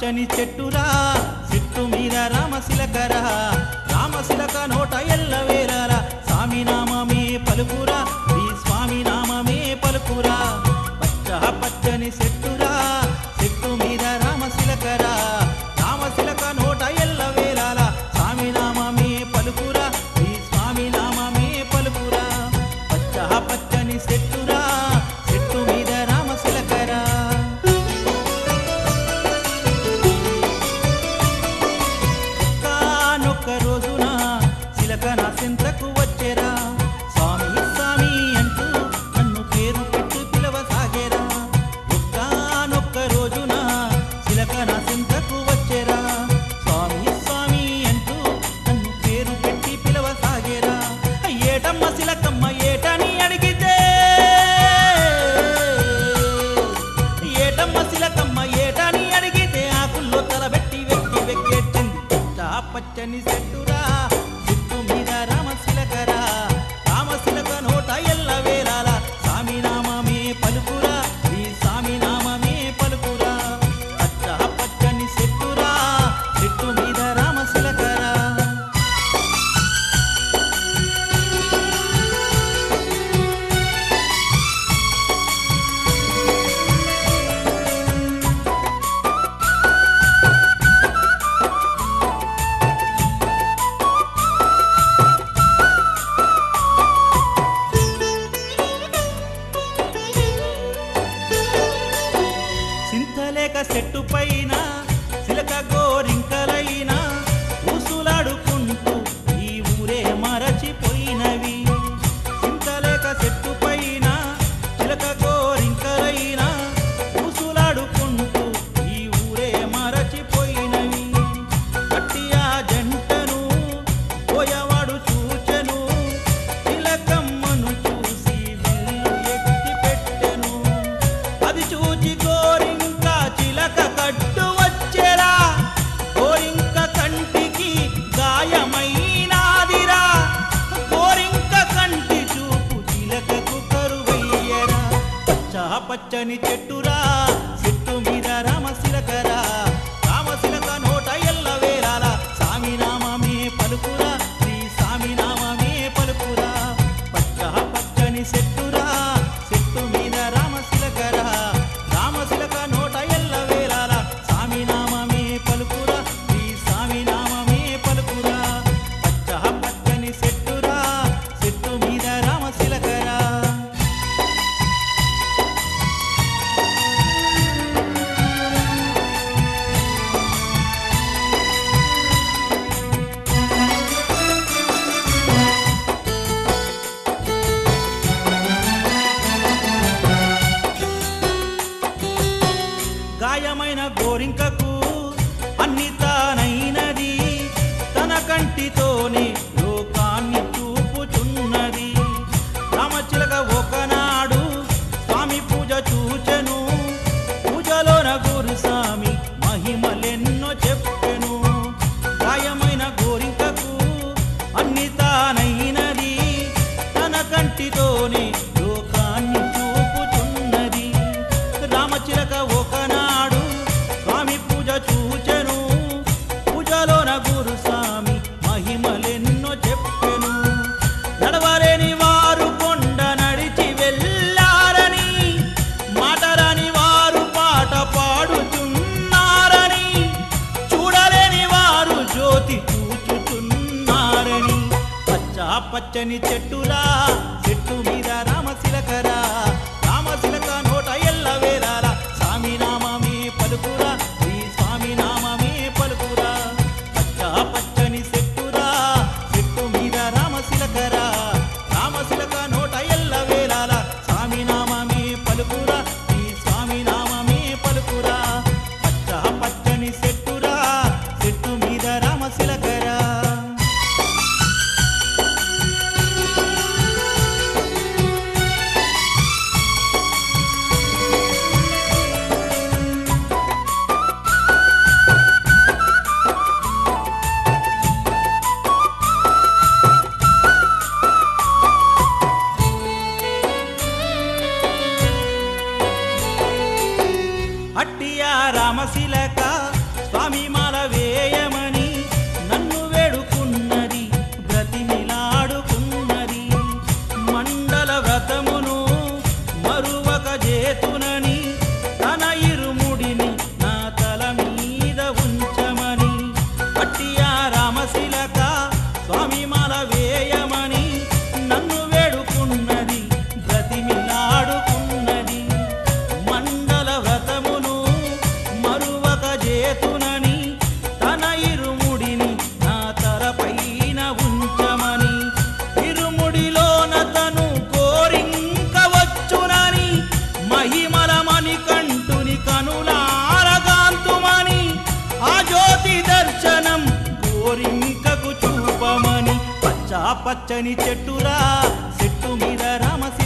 పచ్చని చెట్టురా చెట్టు మీద రామశిలకరా రామశిలక నోట ఎల్ల వేరాల స్వామి నామమే పలుకురా శ్రీ స్వామి నామమే పలుకురా పచ్చ పచ్చని చెట్టురా చెట్టు మీద రామశిలకరా రామశిలక నోట ఎల్ల వేరాల స్వామి నామమే పలుకురా శ్రీ స్వామి నామమే పలుకురా పచ్చ పచ్చని చెట్టురా చెట్టు మీద రామశిలకరా కానొక్క రోజున చిలక నా సింతకు వచ్చేరా స్వామి స్వామి అంటూ నన్ను పేరు పెట్టి పిలవసాగేరా ఒక్కనొక్క రోజున చిలక నా సింతకు వచ్చేరా స్వామి స్వామి అంటూ నన్ను పేరు పెట్టి పిలవసాగేరా ఏటమ్మ చిలకమ్మ ఏటని అడిగితే ఏటమ్మ శిలకమ్మ ఏటని అడిగితే ఆకుల్లో తలబెట్టి వెక్కి వెక్కెట్టింది పచ్చ పచ్చని చెట్టురా చెట్టు మీద రామశిలకరా రామశిలక నోట ఎల్ల వేరాల స్వామి నామమే పలుకురా ఈ స్వామి నామమే పలుకురా పచ్చ పచ్చని చెట్టురా చెట్టు మీద రామశిలకరా చింతలేక చెట్టు పైన చిలక గోరింకలైన ఊసులాడుకుంటూ ఈ ఊరే మరచిపోయినవి చింతలేక చెట్టు పైన చిలక గోరింకలైన ఊసులాడుకుంటూ ఈ ఊరే మరచిపోయినవి కట్టియా జంటను పోయవాడు చూచెను చిలకమ్మను చూసి విల్లు ఎత్తి పెట్టెను అది చూచి గోరింక చిలక కట్టు వచ్చెరా గోరింక కంటికి గాయమైనాదిరా గోరింక కంటి చూపు చిలకకు కరువయ్యరా పచ్చ పచ్చని చెట్టురా చెట్టు మీద రామశిలకరా రామశిలక నోట ఎల్ల వేరాల స్వామి నామమే పలుకురా శ్రీ స్వామి నామమే పలుకురా పచ్చ పచ్చని చెట్టురా చెట్టు మీద రామశిలకరా రామశిలక నోట ఎల్ల వేరాల స్వామి నామమే పలుకురా శ్రీ స్వామి నామమే పలుకురా పచ్చ పచ్చని చెట్టురా చెట్టు మీద రామశిలకరా గాయమైన గోరింకకు అన్ని తానైనది తన కంటితోనే లోకాన్ని చూపుచున్నది రామచిలక ఒకనాడు స్వామి పూజ చూచెను పూజలోన గురు స్వామి మహిమలెన్నో చెప్పెను గాయమైన గోరింకకు అన్ని తానైనది తన కంటితోనే లోకాన్ని చూపుచున్నది రామచిలక ఒకనాడు స్వామి పూజ చూచెను పూజలోన గురు స్వామి మహిమలెన్నో చెప్పెను నడవలేని వారు కొండ నడిచి వెళ్ళారని మాటరాని వారు పాట పాడుతున్నారని చూడలేని వారు జ్యోతి చూచుచున్నారని పచ్చ పచ్చని చెట్టురా చెట్టు మీద రామశిలకరా రామశిలక నోట ఎల్ల వేరాల స్వామి నామమే పలుకురా శ్రీ స్వామి నామమే పలుకురా పచ్చ పచ్చని చెట్టురా చెట్టు మీద రామశిలకరా రామశిలక నోట ఎల్ల వేరాల స్వామి నామమే పలుకురా శ్రీ స్వామి నామమే పలుకురా పచ్చ పచ్చని చెట్టురా చెట్టు మీద రామశిలకరా రూపమని పచ్చా పచ్చని చెట్టురా చెట్టు మీద రామశిల